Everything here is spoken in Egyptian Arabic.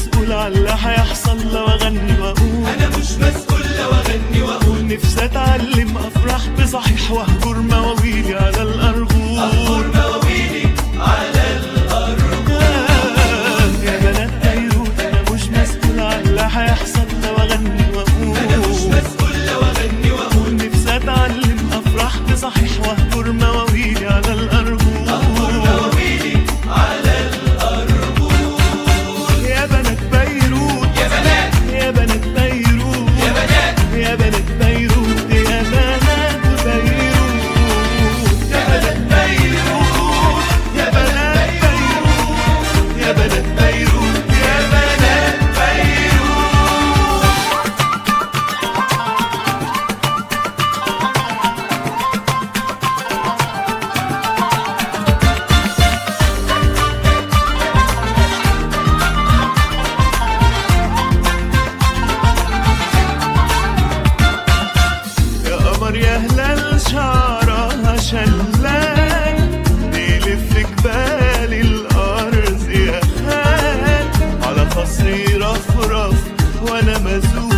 مسؤول على اللي هيحصل لو اغني واقول انا مش مسؤول لو اغني واقول نفسي اتعلم افرح بصحيح واهجر مواويلي على الارجول اهجر مواويلي على الارجل يا بنات بيروت انا مش مسؤول على اللي هيحصل لو اغني واقول انا مش مسؤول لو اغني واقول نفسي اتعلم افرح بصحيح واهجر مواويلي على الارجول اهجر مواويلي على الارجل يا بنات بيروت يا بنات يا بنات بيروت يا بنات يا بنات بيروت يا بنات بيروت يا بنات بيروت يا بنات بيروت يا بنات بيروت يا بنات بيروت يا قمر يا هلال شعرها شلال بيلف جبال الأرض يا خال على خصري رفرف وأنا مزوج